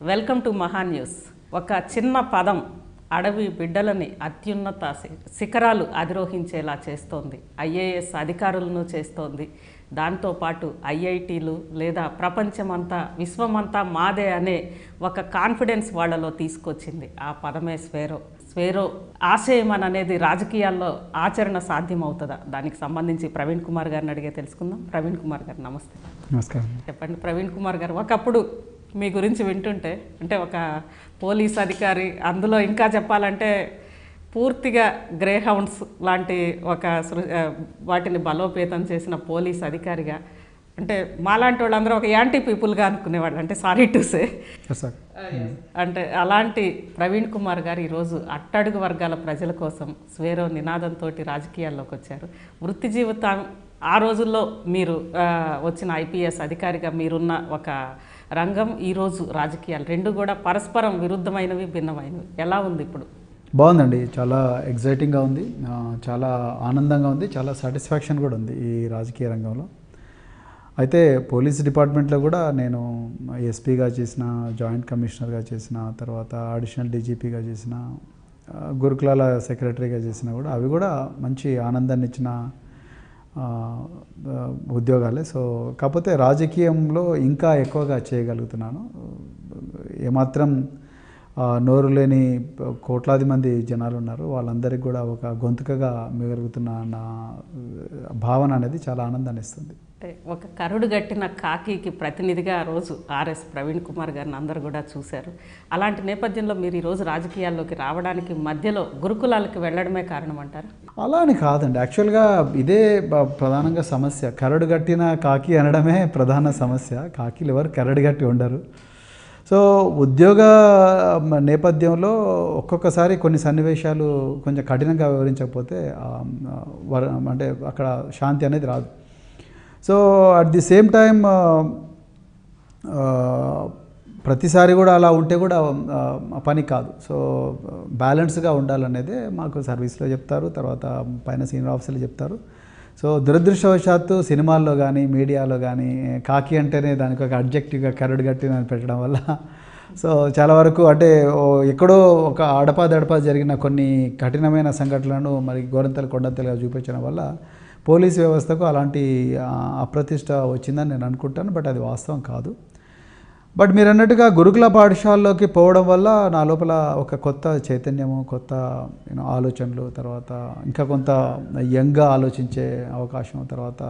Welcome to మహా news ఒక చిన్న పదం అడవి బిడ్డలని అత్యున్నత శి- శిఖరాలు అధిరోహించేలా చేస్తోంది ఐఏఎస్ అధికారులను చేస్తోంది దాంతోపాటు ఐఐటీలు లేదా ప్రపంచమంతా విశ్వమంతా మాదే అనే ఒక కాన్ఫిడెన్స్ వాళ్ళలో తీసుకొచ్చింది ఆ పదమే స్వేరో స్వేరో ఆశయం అని అనేది రాజకీయాల్లో ఆచరణ సాధ్యమవుతుందా దానికి సంబంధించి ప్రవీణ్ కుమార్ గారిని అడిగే తెలుసుకుందాం ప్రవీణ్ కుమార్ గారు నమస్తే నమస్కారం చెప్పండి ప్రవీణ్ కుమార్ గారు ఒకప్పుడు మీ గురించి వింటుంటే అంటే ఒక పోలీస్ అధికారి అందులో ఇంకా చెప్పాలంటే పూర్తిగా గ్రే హౌండ్స్ లాంటి ఒక సృ- ఆ, వాటిని బలోపేతం చేసిన పోలీస్ అధికారిగా అంటే మాలాంటి వాళ్ళందరూ ఒక యాంటీ పీపుల్గా అనుకునేవాళ్ళు అంటే సారీ టు సే సార్ అంటే అలాంటి ప్రవీణ్ కుమార్ గారు ఈరోజు అట్టడుగు వర్గాల ప్రజల కోసం స్వేరో నినాదంతో రాజకీయాల్లోకి వచ్చారు వృత్తి జీవితం ఆ రోజుల్లో మీరు ఆ, వచ్చిన ఐపీఎస్ అధికారిగా మీరున్న ఒక రంగం ఈరోజు రాజకీయాలు రెండు కూడా పరస్పరం విరుద్ధమైనవి భిన్నమైనవి ఎలా ఉంది ఇప్పుడు బాగుందండి చాలా ఎగ్జైటింగ్గా ఉంది ఆ, చాలా ఆనందంగా ఉంది చాలా సాటిస్ఫాక్షన్ కూడా ఉంది ఈ రాజకీయ రంగంలో అయితే పోలీస్ డిపార్ట్మెంట్లో కూడా నేను ఎస్పీగా చేసిన జాయింట్ కమిషనర్గా చేసిన తర్వాత అడిషనల్ డీజీపీగా చేసిన ఆ, గురుకులాల సెక్రటరీగా చేసిన కూడా అవి కూడా మంచి ఆనందాన్ని ఇచ్చిన ఆ, ఆ, ఉద్యోగాలే సో కాకపోతే రాజకీయంలో ఇంకా ఎక్కువగా చేయగలుగుతున్నాను ఏమాత్రం ఆ, నోరు లేని కోట్లాది మంది జనాలు ఉన్నారు వాళ్ళందరికీ కూడా ఒక గొంతుకగా మిగలుగుతున్న నా భావన అనేది చాలా ఆనందాన్ని ఇస్తుంది అంటే ఒక కరుడు గట్టిన కాకికి ప్రతినిధిగా ఆ రోజు ఆర్ఎస్ ప్రవీణ్ కుమార్ గారిని అందరూ కూడా చూశారు అలాంటి నేపథ్యంలో మీరు ఈరోజు రాజకీయాల్లోకి రావడానికి మధ్యలో గురుకులాలకు వెళ్ళడమే కారణం అంటారు అలా అని కాదండి యాక్చువల్గా ఇదే బ- ప్రధానంగా సమస్య కరడు గట్టిన కాకి అనడమే ప్రధాన సమస్య కాకిలు ఎవరు కరడు గట్టి ఉండరు సో ఉద్యోగ మ- నేపథ్యంలో ఒక్కొక్కసారి కొన్ని సన్నివేశాలు కొంచెం కఠినంగా వివరించకపోతే ఆ, వర- అంటే అక్కడ శాంతి అనేది రాదు so at the same time ప్రతిసారి కూడా అలా ఉంటే కూడా ఆ, పని కాదు సో బ్యాలెన్స్గా ఉండాలనేదే మాకు సర్వీస్లో చెప్తారు తర్వాత పైన సీనియర్ ఆఫీసర్లు చెప్తారు సో దురదృష్టవశాత్తు సినిమాల్లో కానీ మీడియాలో కానీ కాకి అంటేనే దానికి ఒక అబ్జెక్టివ్గా కరడు గట్టి అని పెట్టడం వల్ల సో చాలా వరకు అంటే ఓ ఎక్కడో ఒక అడపా దడపా జరిగిన కొన్ని కఠినమైన సంఘటనలను మరి గోరంతలు కొండంతలుగా చూపించడం వల్ల పోలీస్ వ్యవస్థకు అలాంటి ఆ, అప్రతిష్ట వచ్చిందని నేను అనుకుంటాను బట్ అది వాస్తవం కాదు బట్ మీరు అన్నట్టుగా గురుకుల పాఠశాలలోకి పోవడం వల్ల నా లోపల ఒక కొత్త చైతన్యము కొత్త యూనో ఆలోచనలు తర్వాత ఇంకా కొంత యంగ్గా ఆలోచించే అవకాశం తర్వాత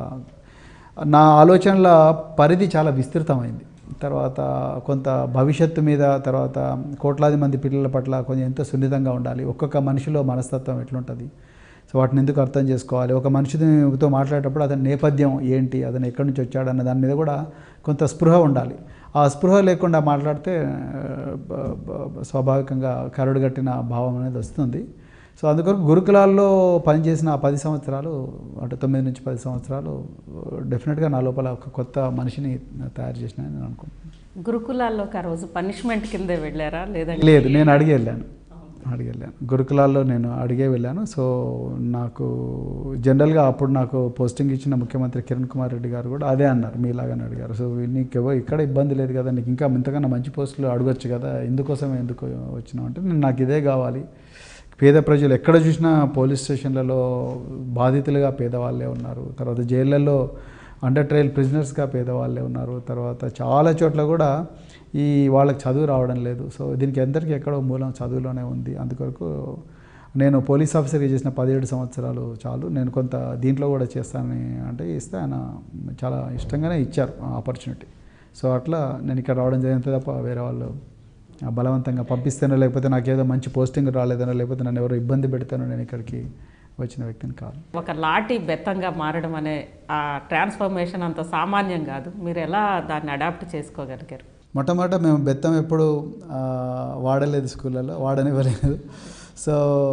నా ఆలోచనల పరిధి చాలా విస్తృతమైంది తర్వాత కొంత భవిష్యత్తు మీద తర్వాత కోట్లాది మంది పిల్లల పట్ల కొంచెం ఎంతో సున్నితంగా ఉండాలి ఒక్కొక్క మనిషిలో మనస్తత్వం ఎట్లుంటుంది సో వాటిని ఎందుకు అర్థం చేసుకోవాలి ఒక మనిషితో మాట్లాడేటప్పుడు అతని నేపథ్యం ఏంటి అతను ఎక్కడి నుంచి వచ్చాడు అన్న దాని మీద కూడా కొంత స్పృహ ఉండాలి ఆ స్పృహ లేకుండా మాట్లాడితే ఆ, బ- బ- స్వాభావికంగా కరడు కట్టిన భావం అనేది వస్తుంది సో అందుకొరకు గురుకులాల్లో పనిచేసిన ఆ పది సంవత్సరాలు అంటే తొమ్మిది నుంచి పది సంవత్సరాలు డెఫినెట్గా నా లోపల ఒక కొత్త మనిషిని తయారు చేసిన నేను అనుకుంటున్నాను గురుకులాల్లోకి ఆ రోజు పనిష్మెంట్ కిందే వెళ్ళారా లేదంటే లేదు నేను అడిగి వెళ్ళాను అడిగి వెళ్ళాను గురుకులాల్లో నేను అడిగే వెళ్ళాను సో నాకు జనరల్గా అప్పుడు నాకు పోస్టింగ్ ఇచ్చిన ముఖ్యమంత్రి కిరణ్ కుమార్ రెడ్డి గారు కూడా అదే అన్నారు మీలాగానే అడిగారు సో నీకు ఇక్కడ ఇబ్బంది లేదు కదా నీకు ఇంకా ఇంతకన్నా మంచి పోస్టులు అడగొచ్చు కదా ఇందుకోసం ఎందుకు వచ్చినావు అంటే నేను నాకు ఇదే కావాలి పేద ప్రజలు ఎక్కడ చూసినా పోలీస్ స్టేషన్లలో బాధితులుగా పేదవాళ్ళే ఉన్నారు తర్వాత జైళ్ళల్లో అండర్ ట్రయల్ ప్రిజనర్స్గా పేదవాళ్ళే ఉన్నారు తర్వాత చాలా చోట్ల కూడా ఈ వాళ్ళకి చదువు రావడం లేదు సో దీనికి అందరికీ ఎక్కడో మూలం చదువులోనే ఉంది అందుకొరకు నేను పోలీస్ ఆఫీసర్గా చేసిన పదిహేడు సంవత్సరాలు చాలు నేను కొంత దీంట్లో కూడా చేస్తానని అంటే ఇస్తే ఆయన చాలా ఇష్టంగానే ఇచ్చారు ఆపర్చునిటీ సో అట్లా నేను ఇక్కడ రావడం జరిగింది తప్ప వేరే వాళ్ళు ఆ బలవంతంగా పంపిస్తేనో లేకపోతే నాకేదో మంచి పోస్టింగ్ రాలేదనో లేకపోతే నన్ను ఎవరో ఇబ్బంది పెడితేనో నేను ఇక్కడికి వచ్చిన వ్యక్తిని కాదు ఒక లాఠీ బెత్తంగా మారడం అనే ఆ ట్రాన్స్ఫర్మేషన్ అంత సామాన్యం కాదు మీరు ఎలా దాన్ని అడాప్ట్ చేసుకోగలిగారు మొట్టమొదట మేము బెత్తం ఎప్పుడు ఆ, వాడలేదు స్కూళ్ళలో వాడనివ్వలేదు సో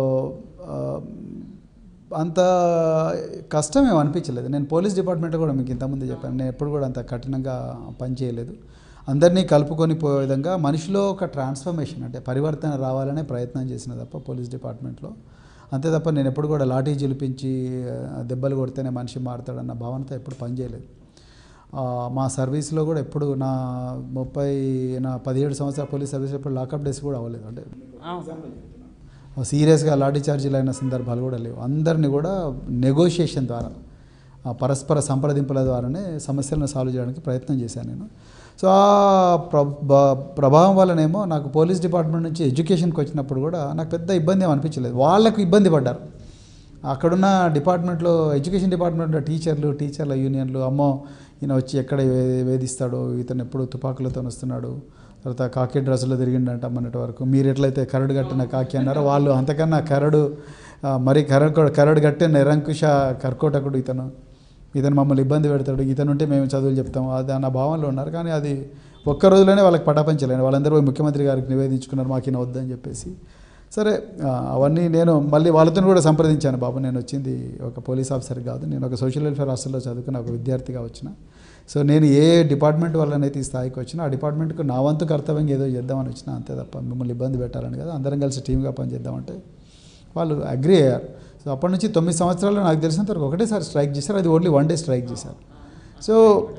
ఆ, అంత కష్టం ఏం అనిపించలేదు నేను పోలీస్ డిపార్ట్మెంట్లో కూడా మీకు ఇంతకుముందు చెప్పాను నేను ఎప్పుడు కూడా అంత కఠినంగా పని చేయలేదు అందరినీ కలుపుకొని పోయే విధంగా మనిషిలో ఒక ట్రాన్స్ఫర్మేషన్ అంటే పరివర్తన రావాలనే ప్రయత్నం చేసిన తప్ప పోలీస్ డిపార్ట్మెంట్లో అంతే తప్ప నేను ఎప్పుడు కూడా లాఠీ చిలిపించి ఆ, దెబ్బలు కొడితేనే మనిషి మారుతాడన్న భావనతో ఎప్పుడు పనిచేయలేదు ఆ, మా సర్వీస్లో కూడా ఎప్పుడు నా ముప్పై నా పదిహేడు సంవత్సరాల పోలీస్ సర్వీస్ ఎప్పుడు లాకప్ డేస్ కూడా అవ్వలేదు అంటే అవును సీరియస్గా లాఠీ చార్జీలు అయిన సందర్భాలు కూడా లేవు అందరినీ కూడా నెగోషియేషన్ ద్వారా ఆ పరస్పర సంప్రదింపుల ద్వారానే సమస్యలను సాల్వ్ చేయడానికి ప్రయత్నం చేశాను నేను సో ఆ ప్రభ- ప్రభావం వల్లనేమో నాకు పోలీస్ డిపార్ట్మెంట్ నుంచి ఎడ్యుకేషన్కి వచ్చినప్పుడు కూడా నాకు పెద్ద ఇబ్బంది ఏం అనిపించలేదు వాళ్ళకు ఇబ్బంది పడ్డారు అక్కడున్న డిపార్ట్మెంట్లో ఎడ్యుకేషన్ డిపార్ట్మెంట్లో టీచర్లు టీచర్ల యూనియన్లు అమ్మో ఈయన వచ్చి ఎక్కడ వే- వేధిస్తాడో ఇతను ఎప్పుడు తుపాకులతో వస్తున్నాడు తర్వాత కాకి డ్రెస్సులో తిరిగిండంట మొన్నటి వరకు మీరు ఎట్లయితే కరడు కట్టిన కాకి అన్నారో వాళ్ళు అంతకన్నా కరడు ఆ, మరి కరడు కరడు కట్టిన నిరంకుశ కర్కోటకుడు ఇతను ఇతను మమ్మల్ని ఇబ్బంది పెడతాడు ఇతను ఉంటే మేము చదువులు చెప్తాం అది అన్న భావనలో ఉన్నారు కానీ అది ఒక్క రోజులోనే వాళ్ళకి పటాపంచలేను వాళ్ళందరూ పోయి ముఖ్యమంత్రి గారికి నివేదించుకున్నారు మాకు ఈయన వద్దని చెప్పేసి సరే ఆ, అవన్నీ నేను మళ్ళీ వాళ్ళతో కూడా సంప్రదించాను బాబు నేను వచ్చింది ఒక పోలీస్ ఆఫీసర్ కాదు నేను ఒక సోషల్ వెల్ఫేర్ హాస్టల్లో చదువుకున్న ఒక విద్యార్థిగా వచ్చిన సో నేను ఏ డిపార్ట్మెంట్ వల్లనైతే ఈ స్థాయికి వచ్చినా ఆ డిపార్ట్మెంట్కు నా వంతు కర్తవ్యంగా ఏదో చేద్దామని వచ్చిన అంతే తప్ప మిమ్మల్ని ఇబ్బంది పెట్టాలని కదా అందరం కలిసి టీమ్గా పనిచేద్దామంటే వాళ్ళు అగ్రి అయ్యారు సో అప్పటి నుంచి తొమ్మిది సంవత్సరాలు నాకు తెలిసినంత వరకు ఒకటేసారి స్ట్రైక్ చేశారు అది ఓన్లీ వన్ డే స్ట్రైక్ చేశారు సో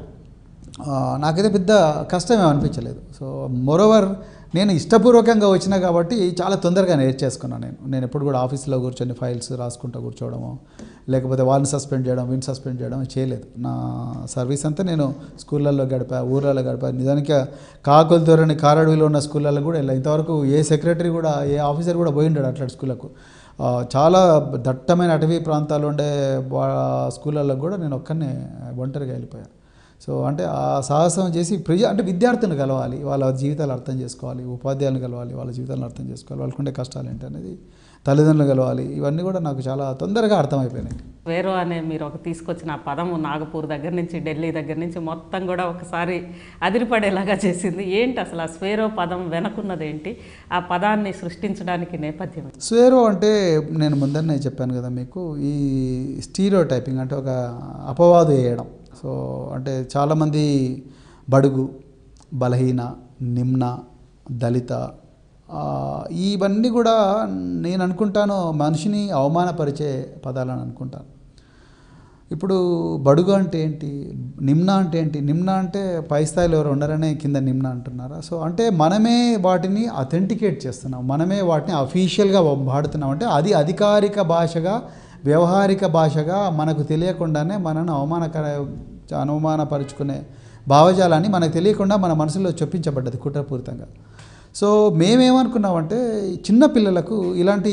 ఆ, నాకైతే పెద్ద కష్టం ఏం అనిపించలేదు సో మోరోవర్ నేను ఇష్టపూర్వకంగా వచ్చినా కాబట్టి చాలా తొందరగా నేర్చేసుకున్నాను నేను నేను ఎప్పుడు కూడా ఆఫీస్లో కూర్చొని ఫైల్స్ రాసుకుంటూ కూర్చోవడము లేకపోతే వాళ్ళని సస్పెండ్ చేయడం వీళ్ళని సస్పెండ్ చేయడం చేయలేదు నా సర్వీస్ అంతా నేను స్కూళ్ళల్లో గడిపా ఊర్లలో గడిపా నిజానికి కాకుల ధోరణి కారడవిలో ఉన్న స్కూళ్ళల్లో కూడా వెళ్ళా ఇంతవరకు ఏ సెక్రటరీ కూడా ఏ ఆఫీసర్ కూడా పోయిండాడు అట్లాంటి స్కూళ్ళకు ఆ, చాలా దట్టమైన అటవీ ప్రాంతాలు ఉండే వా- స్కూళ్ళల్లో కూడా నేను ఒక్కనే ఒంటరిగా వెళ్ళిపోయాను సో అంటే ఆ సాహసం చేసి ప్రజ అంటే విద్యార్థులను కలవాలి వాళ్ళ జీవితాలు అర్థం చేసుకోవాలి ఉపాధ్యాయులను కలవాలి వాళ్ళ జీవితాలను అర్థం చేసుకోవాలి వాళ్ళకు ఉండే కష్టాలు ఏంటి అనేది తల్లిదండ్రులు కలవాలి ఇవన్నీ కూడా నాకు చాలా తొందరగా అర్థమైపోయినాయి వేరు అనే మీరు ఒక తీసుకొచ్చిన ఆ పదము నాగపూర్ దగ్గర నుంచి ఢిల్లీ దగ్గర నుంచి మొత్తం కూడా ఒకసారి అదిరిపడేలాగా చేసింది ఏంటి అసలు ఆ స్వేరో పదం వెనకున్నది ఏంటి ఆ పదాన్ని సృష్టించడానికి నేపథ్యం ఏంటి? స్వేరో అంటే నేను ముందరనే చెప్పాను కదా మీకు ఈ స్టీరియో టైపింగ్ అంటే ఒక అపవాదు వేయడం సో అంటే చాలామంది బడుగు బలహీన నిమ్న దళిత ఆ, ఇవన్నీ కూడా నేను అనుకుంటాను మనిషిని అవమానపరిచే పదాలని అనుకుంటాను ఇప్పుడు బడుగు అంటే ఏంటి నిమ్న అంటే ఏంటి నిమ్న అంటే పై స్థాయిలో ఎవరు ఉండరనే కింద నిమ్న అంటున్నారా సో అంటే మనమే వాటిని అథెంటికేట్ చేస్తున్నాం మనమే వాటిని అఫీషియల్గా వాడుతున్నాం అంటే అది అధికారిక భాషగా వ్యవహారిక భాషగా మనకు తెలియకుండానే మనను అవమానకర అవమానపరుచుకునే భావజాలాన్ని మనకు తెలియకుండా మన మనసులో చొప్పించబడ్డది కుట్రపూరితంగా సో మేమేమనుకున్నామంటే చిన్న పిల్లలకు ఇలాంటి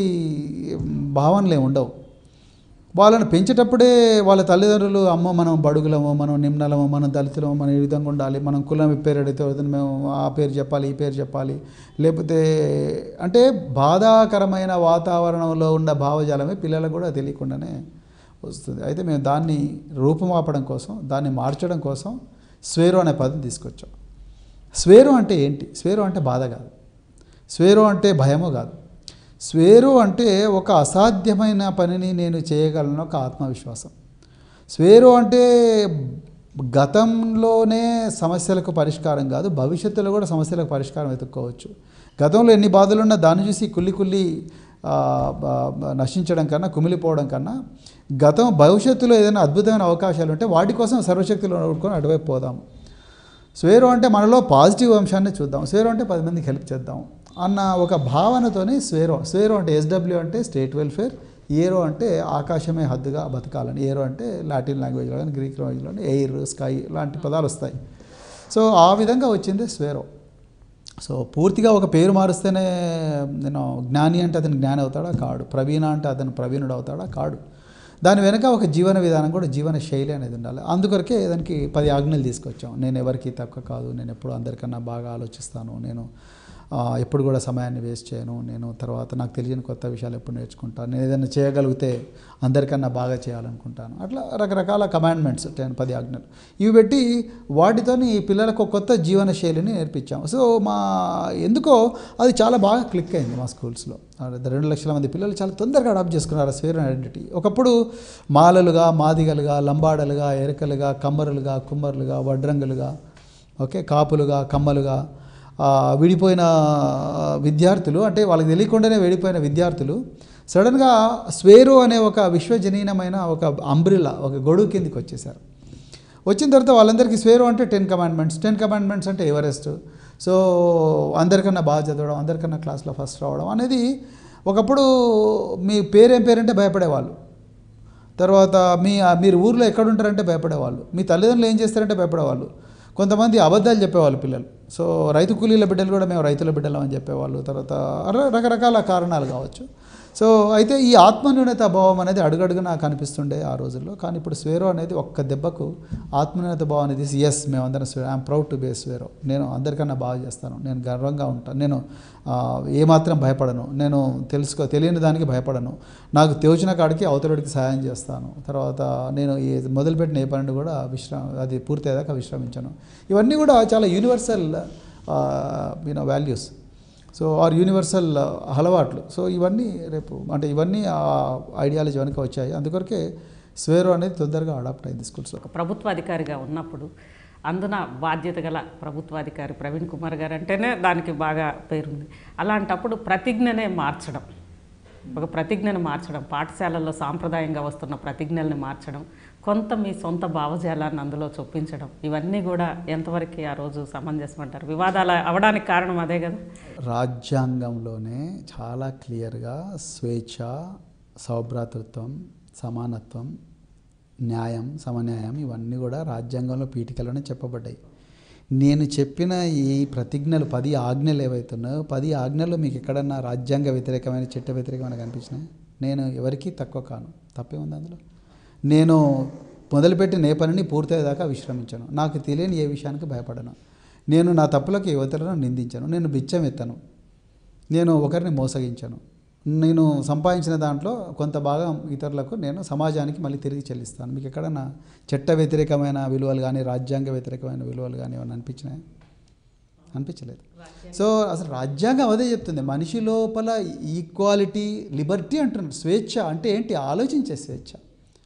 భావనలు ఏమి ఉండవు వాళ్ళని పెంచేటప్పుడే వాళ్ళ తల్లిదండ్రులు అమ్మ మనం బడుగులము మనం నిమ్నలము మనం దళితులము మనం ఈ విధంగా ఉండాలి మనం కులం ఈ పేరు అడిగితే వదిన మేము ఆ పేరు చెప్పాలి ఈ పేరు చెప్పాలి లేకపోతే అంటే బాధాకరమైన వాతావరణంలో ఉన్న భావజాలమే పిల్లలకు కూడా తెలియకుండానే వస్తుంది అయితే మేము దాన్ని రూపుమాపడం కోసం దాన్ని మార్చడం కోసం స్వేరు అనే పదం తీసుకొచ్చాం స్వేరు అంటే ఏంటి స్వేరు అంటే బాధ కాదు స్వేరు అంటే భయము కాదు స్వేరు అంటే ఒక అసాధ్యమైన పనిని నేను చేయగలను ఒక ఆత్మవిశ్వాసం స్వేరు అంటే గతంలోనే సమస్యలకు పరిష్కారం కాదు భవిష్యత్తులో కూడా సమస్యలకు పరిష్కారం వెతుక్కోవచ్చు గతంలో ఎన్ని బాధలున్నా దాన్ని చూసి కుల్లి కుల్లి ఆ, బ- నశించడం కన్నా కుమిలిపోవడం కన్నా గతం భవిష్యత్తులో ఏదైనా అద్భుతమైన అవకాశాలు ఉంటే వాటి కోసం సర్వశక్తిలో నడుకొని అటువైపు పోదాం స్వేరు అంటే మనలో పాజిటివ్ అంశాన్ని చూద్దాం స్వేరు అంటే పది మందికి హెల్ప్ చేద్దాం అన్న ఒక భావనతోనే స్వేరో స్వేరో అంటే ఎస్డబ్ల్యూ అంటే స్టేట్ వెల్ఫేర్ ఏరో అంటే ఆకాశమే హద్దుగా బతకాలని ఏరో అంటే లాటిన్ లాంగ్వేజ్లో కానీ గ్రీక్ లాంగ్వేజ్లో కానీ ఎయిర్ స్కై లాంటి పదాలు వస్తాయి సో ఆ విధంగా వచ్చింది స్వేరో సో పూర్తిగా ఒక పేరు మారుస్తేనే నేను జ్ఞాని అంటే అతను జ్ఞాని అవుతాడా కాడు ప్రవీణ అంటే అతను ప్రవీణుడు అవుతాడా కాడు దాని వెనక ఒక జీవన విధానం కూడా జీవన శైలి అనేది ఉండాలి అందుకొరకే దానికి పది ఆజ్ఞలు తీసుకొచ్చాం నేను ఎవరికి తక్కువ కాదు నేను ఎప్పుడు అందరికన్నా బాగా ఆలోచిస్తాను నేను ఆ, ఎప్పుడు కూడా సమయాన్ని వేస్ట్ చేయను నేను తర్వాత నాకు తెలియని కొత్త విషయాలు ఎప్పుడు నేర్చుకుంటాను నేను ఏదైనా చేయగలిగితే అందరికన్నా బాగా చేయాలనుకుంటాను అట్లా రకరకాల కమాండ్మెంట్స్ టెన్ పది ఆజ్ఞలు ఇవి పెట్టి వాటితోని ఈ పిల్లలకు ఒక కొత్త జీవన శైలిని నేర్పించాం సో మా ఎందుకో అది చాలా బాగా క్లిక్ అయింది మా స్కూల్స్లో రెండు లక్షల మంది పిల్లలు చాలా తొందరగా అడాప్ట్ చేసుకున్నారు ఆ స్వేర్ ఐడెంటిటీ ఒకప్పుడు మాలలుగా మాదిగలుగా లంబాడలుగా ఎరకలుగా కమ్మరులుగా కుమ్మరులుగా వడ్రంగులుగా ఓకే కాపులుగా కమ్మలుగా ఆ, విడిపోయిన విద్యార్థులు అంటే వాళ్ళకి తెలియకుండానే విడిపోయిన విద్యార్థులు సడన్గా స్వేరు అనే ఒక విశ్వజనీనమైన ఒక అంబ్రిల్లా ఒక గొడుగు కిందికి వచ్చేసారు వచ్చిన తర్వాత వాళ్ళందరికీ స్వేరో అంటే టెన్ కమాండ్మెంట్స్ టెన్ కమాండ్మెంట్స్ అంటే ఎవరెస్ట్ సో అందరికన్నా బాగా చదవడం అందరికన్నా క్లాస్లో ఫస్ట్ రావడం అనేది ఒకప్పుడు మీ పేరేం పేరంటే భయపడేవాళ్ళు తర్వాత మీ మీరు ఊర్లో ఎక్కడ ఉంటారంటే భయపడేవాళ్ళు మీ తల్లిదండ్రులు ఏం చేస్తారంటే భయపడేవాళ్ళు కొంతమంది అబద్ధాలు చెప్పేవాళ్ళు పిల్లలు సో రైతు కూలీల బిడ్డలు కూడా మేము రైతుల బిడ్డలం అని చెప్పేవాళ్ళు తర్వాత అలా రకరకాల కారణాలు కావచ్చు సో అయితే ఈ ఆత్మన్యూనత భావం అనేది అడుగడుగు నాకు కనిపిస్తుండే ఆ రోజుల్లో కానీ ఇప్పుడు స్వేరో అనేది ఒక్క దెబ్బకు ఆత్మన్యూనత భావం అనేది ఎస్ మేమందరం Swaero I'm proud to be Swaero నేను అందరికన్నా బాగా చేస్తాను నేను గర్వంగా ఉంటాను నేను ఆ, ఏమాత్రం భయపడను నేను తెలుసుకో తెలియని దానికి భయపడను నాకు తోచిన కాడికి అవతలడికి సహాయం చేస్తాను తర్వాత నేను ఈ మొదలుపెట్టిన ఏ పనిని కూడా విశ్రామ అది పూర్తయ్యేదాకా విశ్రమించను ఇవన్నీ కూడా చాలా universal you know values so or universal అలవాట్లు సో ఇవన్నీ రేపు అంటే ఇవన్నీ ఆ ఐడియాలజీ వెనక వచ్చాయి అందుకొరకే స్వేరో అనేది తొందరగా అడాప్ట్ అయింది స్కూల్స్లో ఒక ప్రభుత్వాధికారిగా ఉన్నప్పుడు అందున బాధ్యత గల ప్రభుత్వాధికారి ప్రవీణ్ కుమార్ గారు అంటేనే దానికి బాగా పేరుంది అలాంటప్పుడు ప్రతిజ్ఞనే మార్చడం ఒక ప్రతిజ్ఞను మార్చడం పాఠశాలల్లో సాంప్రదాయంగా వస్తున్న ప్రతిజ్ఞల్ని మార్చడం కొంత మీ సొంత భావజాలాన్ని అందులో చొప్పించడం ఇవన్నీ కూడా ఎంతవరకు ఆ రోజు సమంజసం అంటారు వివాదాలు అవడానికి కారణం అదే కదా రాజ్యాంగంలోనే చాలా క్లియర్గా స్వేచ్ఛ సౌభ్రాతృత్వం సమానత్వం న్యాయం సమన్యాయం ఇవన్నీ కూడా రాజ్యాంగంలో పీఠికలోనే చెప్పబడ్డాయి నేను చెప్పిన ఈ ప్రతిజ్ఞలు పది ఆజ్ఞలు ఏవైతున్నాయో పది ఆజ్ఞలు మీకు ఎక్కడన్నా రాజ్యాంగ వ్యతిరేకమైన చట్ట వ్యతిరేకమైన కనిపించినాయి నేను ఎవరికీ తక్కువ కాను తప్పే ఉంది అందులో నేను మొదలుపెట్టిన ఏ పనిని పూర్తయ్యేదాకా విశ్రమించను నాకు తెలియని ఏ విషయానికి భయపడను నేను నా తప్పులకు యువతలను నిందించను నేను బిచ్చం ఎత్తను నేను ఒకరిని మోసగించను నేను సంపాదించిన దాంట్లో కొంత భాగం ఇతరులకు నేను సమాజానికి మళ్ళీ తిరిగి చెల్లిస్తాను మీకు ఎక్కడన్నా చట్ట వ్యతిరేకమైన విలువలు కానీ రాజ్యాంగ వ్యతిరేకమైన విలువలు కానీ ఏమైనా అనిపించినాయి అనిపించలేదు సో అసలు రాజ్యాంగం అదే చెప్తుంది మనిషి లోపల ఈక్వాలిటీ లిబర్టీ అంటున్నారు స్వేచ్ఛ అంటే ఏంటి ఆలోచించే స్వేచ్ఛ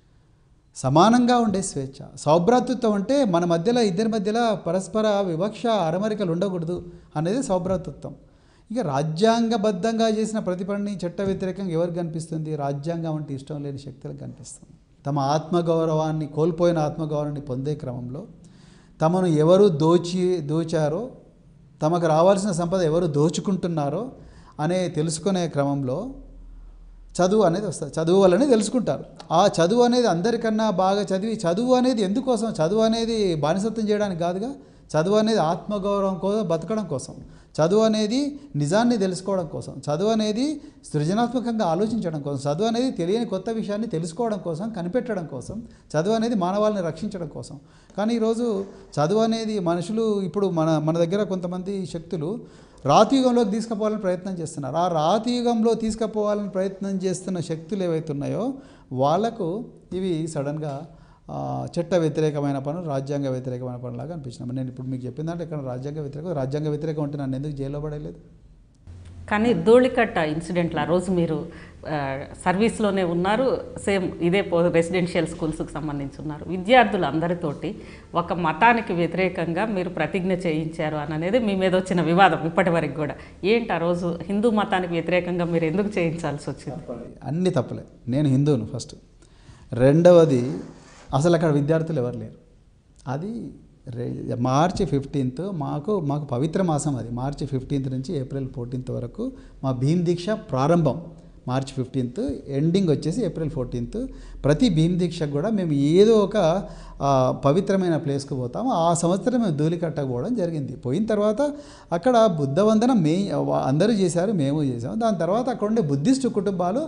సమానంగా ఉండే స్వేచ్ఛ సౌభ్రాతృత్వం అంటే మన మధ్యలో ఇద్దరి మధ్యలో పరస్పర వివక్ష అరమరికలు ఉండకూడదు అనేది సౌభ్రాతృత్వం ఇక రాజ్యాంగబద్ధంగా చేసిన ప్రతిపడిని చట్ట వ్యతిరేకంగా ఎవరికి కనిపిస్తుంది రాజ్యాంగం అంటే ఇష్టం లేని శక్తులకు కనిపిస్తుంది తమ ఆత్మగౌరవాన్ని కోల్పోయిన ఆత్మగౌరవాన్ని పొందే క్రమంలో తమను ఎవరు దోచి దోచారో తమకు రావాల్సిన సంపద ఎవరు దోచుకుంటున్నారో అనే తెలుసుకునే క్రమంలో చదువు అనేది వస్తుంది చదువు వల్లనే తెలుసుకుంటారు ఆ చదువు అనేది అందరికన్నా బాగా చదివి చదువు అనేది ఎందుకోసం చదువు అనేది బానిసత్వం చేయడానికి కాదుగా చదువు అనేది ఆత్మగౌరవం కోసం బతకడం కోసం చదువు అనేది నిజాన్ని తెలుసుకోవడం కోసం చదువు అనేది సృజనాత్మకంగా ఆలోచించడం కోసం చదువు అనేది తెలియని కొత్త విషయాన్ని తెలుసుకోవడం కోసం కనిపెట్టడం కోసం చదువు అనేది మానవాళిని రక్షించడం కోసం కానీ ఈరోజు చదువు అనేది మనుషులు ఇప్పుడు మన మన దగ్గర కొంతమంది శక్తులు రాతియుగంలోకి తీసుకుపోవాలని ప్రయత్నం చేస్తున్నారు ఆ రాతియుగంలో తీసుకుపోవాలని ప్రయత్నం చేస్తున్న శక్తులు ఏవైతే ఉన్నాయో వాళ్ళకు ఇవి సడన్గా ఆ, చట్ట వ్యతిరేకమైన పనులు రాజ్యాంగ వ్యతిరేకమైన పనులాగా అనిపించినాయి నేను ఇప్పుడు మీకు చెప్పిన దాంట్లో ఇక్కడ రాజ్యాంగ వ్యతిరేకం రాజ్యాంగ వ్యతిరేకం ఉంటే నన్ను ఎందుకు జైల్లో పడలేదు కానీ ధూళికట్ట ఇన్సిడెంట్లు ఆ రోజు మీరు ఆ, సర్వీస్లోనే ఉన్నారు సేమ్ ఇదే పో రెసిడెన్షియల్ స్కూల్స్కి సంబంధించి ఉన్నారు విద్యార్థులు అందరితోటి ఒక మతానికి వ్యతిరేకంగా మీరు ప్రతిజ్ఞ చేయించారు అని అనేది మీ మీద వచ్చిన వివాదం ఇప్పటి వరకు కూడా ఏంటి ఆ రోజు హిందూ మతానికి వ్యతిరేకంగా మీరు ఎందుకు చేయించాల్సి వచ్చింది అన్ని తప్పులే నేను హిందువును ఫస్ట్ రెండవది అసలు అక్కడ విద్యార్థులు ఎవరు లేరు అది రే మార్చి ఫిఫ్టీన్త్ మాకు మాకు పవిత్ర మాసం అది మార్చి ఫిఫ్టీన్త్ నుంచి ఏప్రిల్ ఫోర్టీన్త్ వరకు మా భీమ్ దీక్ష ప్రారంభం మార్చి ఫిఫ్టీన్త్ ఎండింగ్ వచ్చేసి ఏప్రిల్ ఫోర్టీన్త్ ప్రతి భీమ్ దీక్షకు కూడా మేము ఏదో ఒక ఆ, పవిత్రమైన ప్లేస్కి పోతాము ఆ సంవత్సరం మేము ధూళికట్టకు పోవడం జరిగింది పోయిన తర్వాత అక్కడ బుద్ధ వందనం మే అందరూ చేశారు మేము చేసాము దాని తర్వాత అక్కడ ఉండే బుద్ధిస్టు కుటుంబాలు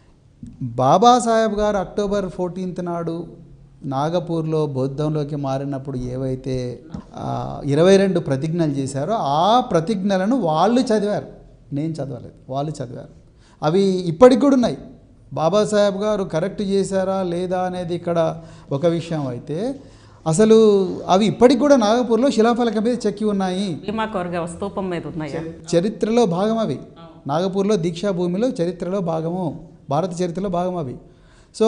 బాబాసాహెబ్ గారు అక్టోబర్ ఫోర్టీన్త్ నాడు నాగపూర్లో బౌద్ధంలోకి మారినప్పుడు ఏవైతే ఆ, ఇరవై రెండు ప్రతిజ్ఞలు చేశారో ఆ ప్రతిజ్ఞలను వాళ్ళు చదివారు నేను చదవలేదు వాళ్ళు చదివారు అవి ఇప్పటికి కూడా ఉన్నాయి బాబాసాహెబ్ గారు కరెక్ట్ చేశారా లేదా అనేది ఇక్కడ ఒక విషయం అయితే అసలు అవి ఇప్పటికి కూడా నాగపూర్లో శిలాఫలకం మీద చెక్కి ఉన్నాయి భీమా కొరగా స్తూపం మీద ఉన్నాయా చరిత్రలో భాగం అవి నాగపూర్లో దీక్షా భూమిలో చరిత్రలో భాగము భారత చరిత్రలో భాగం అవి సో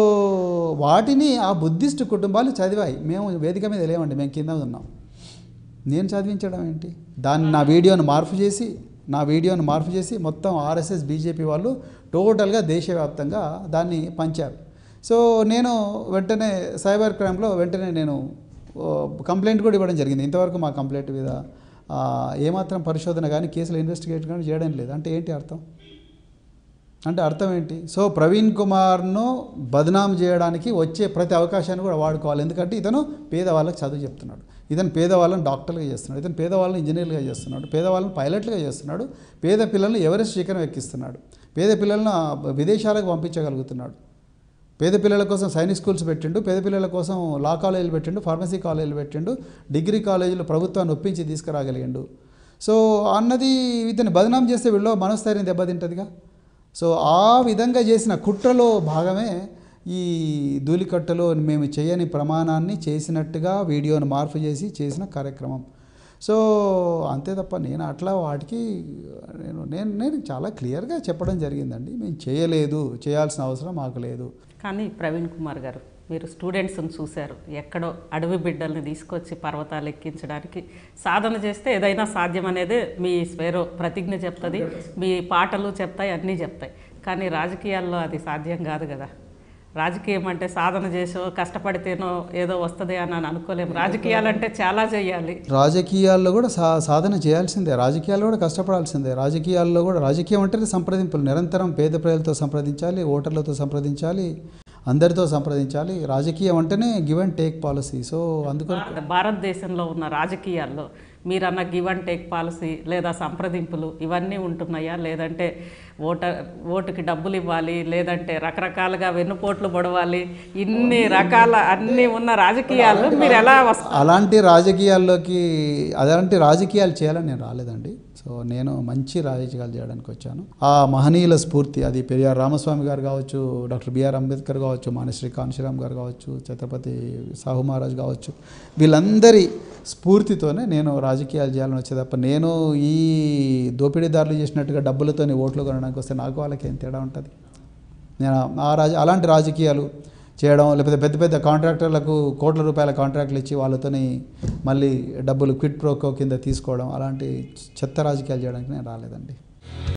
వాటిని ఆ బుద్ధిస్ట్ కుటుంబాలు చదివాయి మేము వేదిక మీద లేవండి మేము కింద ఉన్నాం నేను చదివించడం ఏంటి దాన్ని నా వీడియోను మార్పు చేసి నా వీడియోను మార్పు చేసి మొత్తం ఆర్ఎస్ఎస్ బీజేపీ వాళ్ళు టోటల్గా దేశవ్యాప్తంగా దాన్ని పంచారు సో నేను వెంటనే సైబర్ క్రైమ్లో వెంటనే నేను కంప్లైంట్ కూడా ఇవ్వడం జరిగింది ఇంతవరకు మా కంప్లైంట్ మీద ఆ, ఏమాత్రం పరిశోధన కానీ కేసులు ఇన్వెస్టిగేట్ కానీ చేయడం లేదు అంటే ఏంటి అర్థం అంటే అర్థం ఏంటి సో ప్రవీణ్ కుమార్ను బదనాం చేయడానికి వచ్చే ప్రతి అవకాశాన్ని కూడా వాడుకోవాలి ఎందుకంటే ఇతను పేదవాళ్ళకి చదువు చెప్తున్నాడు ఇతను పేదవాళ్ళని డాక్టర్లుగా చేస్తున్నాడు ఇతను పేదవాళ్ళని ఇంజనీర్లుగా చేస్తున్నాడు పేదవాళ్ళని పైలట్లుగా చేస్తున్నాడు పేద పిల్లల్ని ఎవరెస్ట్ శిఖరం ఎక్కిస్తున్నాడు పేద పిల్లలను ఆ, విదేశాలకు పంపించగలుగుతున్నాడు పేద పిల్లల కోసం సైనిక్ స్కూల్స్ పెట్టిండు పేద పిల్లల కోసం లా కాలేజీలు పెట్టిండు ఫార్మసీ కాలేజీలు పెట్టిండు డిగ్రీ కాలేజీలు ప్రభుత్వాన్ని ఒప్పించి తీసుకురాగలిగిండు సో అన్నది ఇతన్ని బదనాం చేస్తే వీళ్ళు మనస్థైర్యం దెబ్బతింటుందిగా సో ఆ విధంగా చేసిన కుట్రలో భాగమే ఈ ధూళికట్టలో మేము చేయని ప్రమాణాన్ని చేసినట్టుగా వీడియోను మార్పు చేసి చేసిన కార్యక్రమం సో అంతే తప్ప నేను అట్లా వాటికి నేను నేను నేను చాలా క్లియర్గా చెప్పడం జరిగిందండి మేము చేయలేదు చేయాల్సిన అవసరం మాకు లేదు కానీ ప్రవీణ్ కుమార్ గారు మీరు స్టూడెంట్స్ని చూశారు ఎక్కడో అడవి బిడ్డల్ని తీసుకొచ్చి పర్వతాలు ఎక్కించడానికి సాధన చేస్తే ఏదైనా సాధ్యం అనేదే మీ స్వేరో ప్రతిజ్ఞ చెప్తుంది మీ పాటలు చెప్తాయి అన్నీ చెప్తాయి కానీ రాజకీయాల్లో అది సాధ్యం కాదు కదా రాజకీయం అంటే సాధన చేసో కష్టపడితేనో ఏదో వస్తుంది అని అని అనుకోలేము రాజకీయాలంటే చాలా చేయాలి రాజకీయాల్లో కూడా సా సాధన చేయాల్సిందే రాజకీయాల్లో కూడా కష్టపడాల్సిందే రాజకీయాల్లో కూడా రాజకీయం అంటే సంప్రదింపులు నిరంతరం పేద ప్రజలతో సంప్రదించాలి ఓటర్లతో సంప్రదించాలి అందరితో సంప్రదించాలి రాజకీయం అంటేనే give and take policy so అందుకని భారతదేశంలో ఉన్న రాజకీయాల్లో మీరన్న గివ్ అండ్ టేక్ పాలసీ లేదా సంప్రదింపులు ఇవన్నీ ఉంటున్నాయా లేదంటే ఓటర్ ఓటుకి డబ్బులు ఇవ్వాలి లేదంటే రకరకాలుగా వెన్నుపోట్లు పొడవాలి ఇన్ని రకాల అన్నీ ఉన్న రాజకీయాలు మీరు ఎలా వస్తారు అలాంటి రాజకీయాల్లోకి అలాంటి రాజకీయాలు చేయాలని నేను రాలేదండి సో నేను మంచి రాజకీయాలు చేయడానికి వచ్చాను ఆ మహనీయుల స్ఫూర్తి అది పెరియార్ రామస్వామి గారు కావచ్చు డాక్టర్ బిఆర్ అంబేద్కర్ కావచ్చు మానశ్రీ కాన్శీరామ్ గారు కావచ్చు ఛత్రపతి సాహు మహారాజ్ కావచ్చు వీళ్ళందరి స్ఫూర్తితోనే నేను రాజకీయాలు చేయాలని వచ్చే తప్ప నేను ఈ దోపిడీదారులు చేసినట్టుగా డబ్బులతోని ఓట్లు కొనడానికి వస్తే నాకు వాళ్ళకి ఏం తేడా ఉంటుంది నేను ఆ రాజ అలాంటి రాజకీయాలు చేయడం లేకపోతే పెద్ద పెద్ద కాంట్రాక్టర్లకు కోట్ల రూపాయల కాంట్రాక్ట్లు ఇచ్చి వాళ్ళతోని మళ్ళీ డబ్బులు క్విట్ ప్రోకో కింద తీసుకోవడం అలాంటి చెత్త రాజకీయాలు చేయడానికి నేను రాలేదండి